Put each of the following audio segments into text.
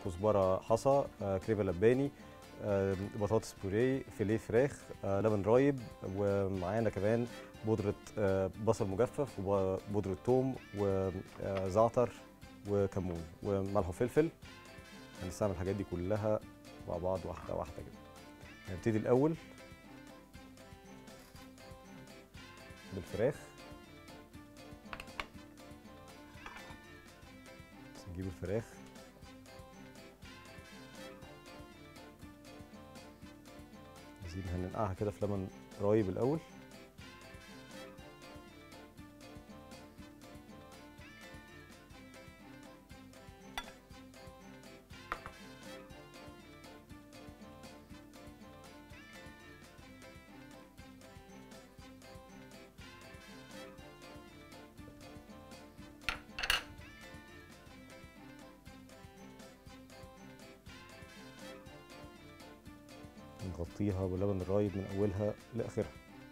كزبره حصى آه، كريمه لباني آه، بطاطس بوريه فيليه فراخ آه، لبن رايب ومعانا كمان بودره آه، بصل مجفف وبودره ثوم وزعتر وكمون وملح وفلفل هنستعمل الحاجات دي كلها مع بعض واحده واحده كده هنبتدي الاول بالفراخ بس نجيب الفراخ عايزين هننقعها كده في لبن رايب الاول نغطيها باللبن الرايب من اولها لاخرها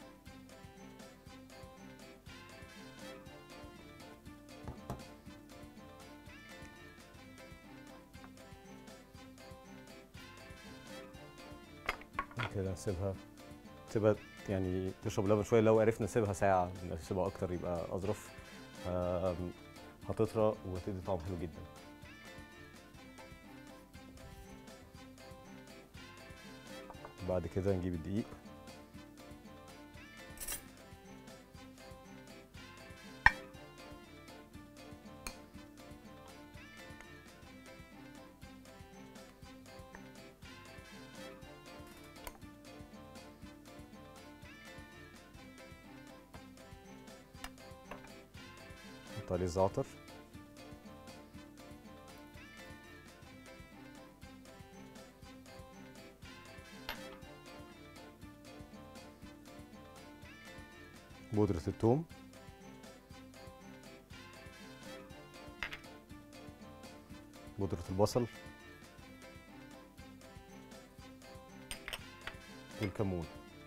كده نسيبها تبقى يعني تشرب لبن شويه لو عرفنا نسيبها ساعه نسيبها اكتر يبقى اظرف آم، هتطرى وتدي طعم حلو جدا بعد كده نجيب الدقيق نحط عليه الزعتر بودرة الثوم بودرة البصل والكمون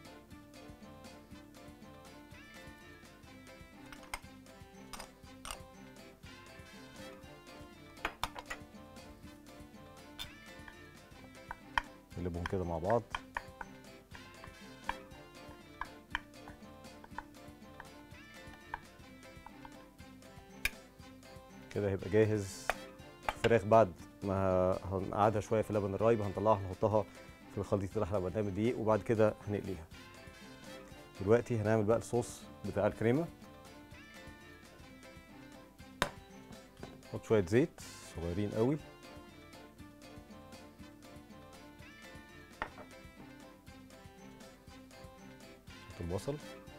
نقلبهم كده مع بعض كده هيبقى جاهز الفراخ بعد ما هنقعدها شويه في اللبن الرايب هنطلعها نحطها في الخليط اللي احنا عملناه من الدقيق وبعد كده هنقليها دلوقتي هنعمل بقى الصوص بتاع الكريمه نحط شويه زيت صغيرين قوي نحط البصل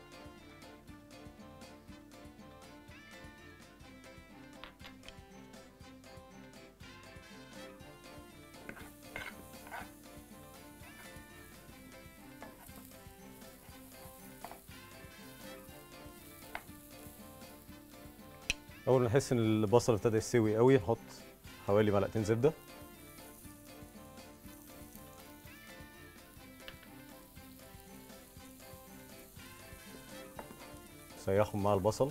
اول ما نحس ان البصل ابتدى يستوي قوي نحط حوالي معلقتين زبده سيحهم مع البصل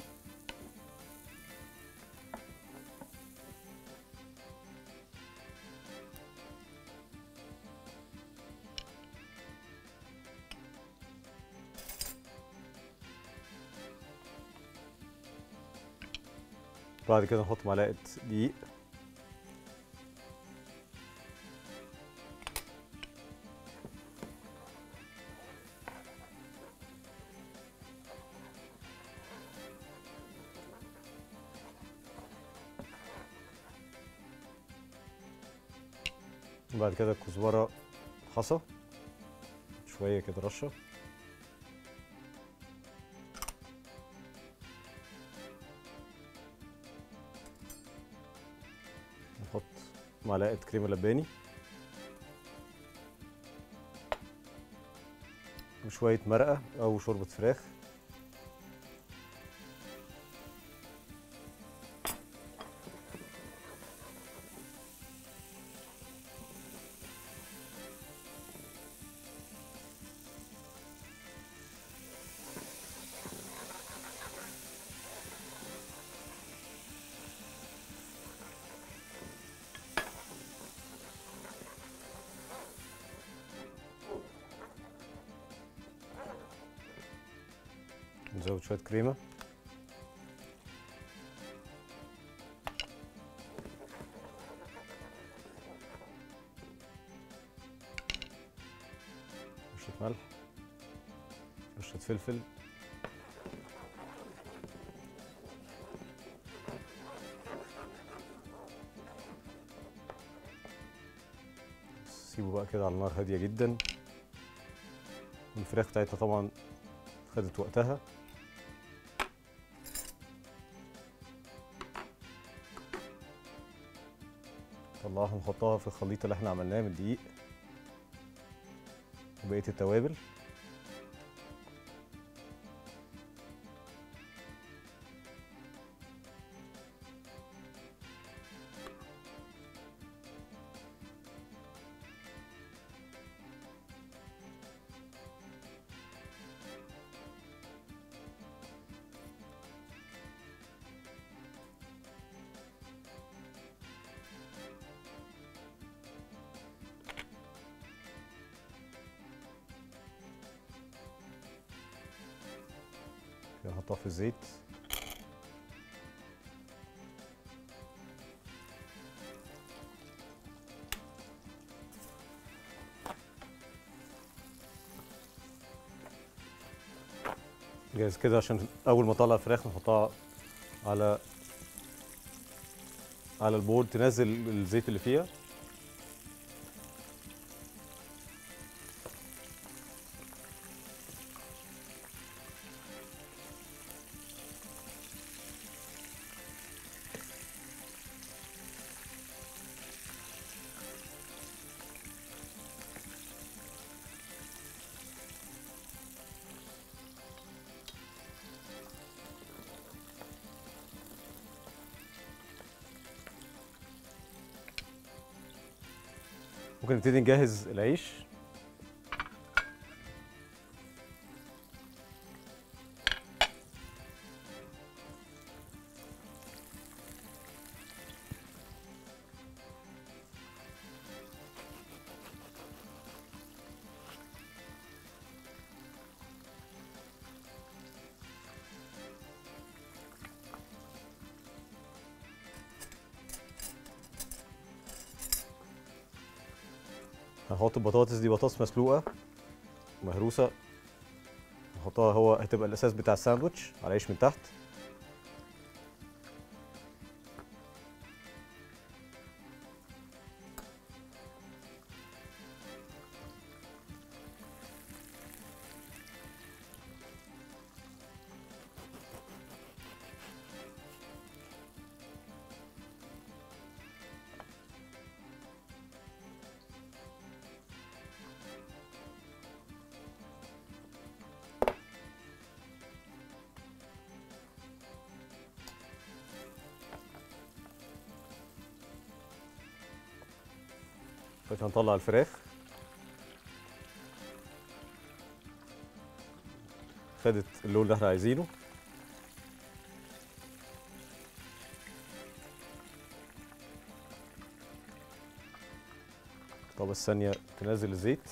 بعد كده نحط معلقه دقيق وبعد كده كزبره حصى شويه كده رشه نحط معلقه كريمه لباني وشويه مرقه او شوربه فراخ نزود شويه كريمه رشه ملح رشه فلفل سيبه بقى كده على نار هاديه جدا والفراخ بتاعتنا طبعا خدت وقتها طلعها نحطها في الخليط اللي احنا عملناه من الدقيق وبقيه التوابل نحطها في الزيت جاهز كده عشان اول ما اطلع الفراخ نحطها على على البورد تنزل الزيت اللي فيها ممكن نبتدي نجهز العيش هحط البطاطس دي بطاطس مسلوقه مهروسه نحطها هو هتبقى الاساس بتاع الساندوتش على العيش من تحت دلوقتي هنطلع الفراخ خدت اللون اللي احنا عايزينه طب الثانية تنزل الزيت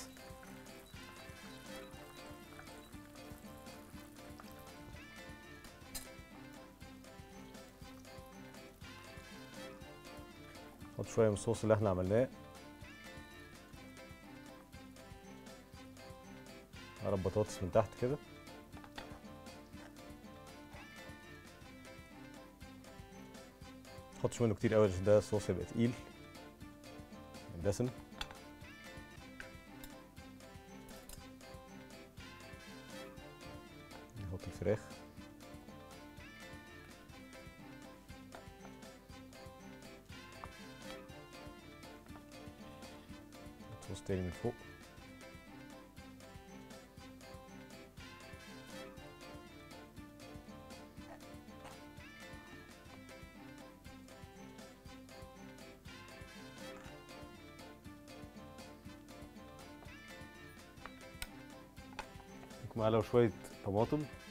نحط شوية من الصوص اللي احنا عملناه على البطاطس من تحت كده نحطش منه كتير قوي عشان ده الصوص يبقى تقيل دسم نحط الفراخ نحط صوص تاني من فوق معاه لو شوية طماطم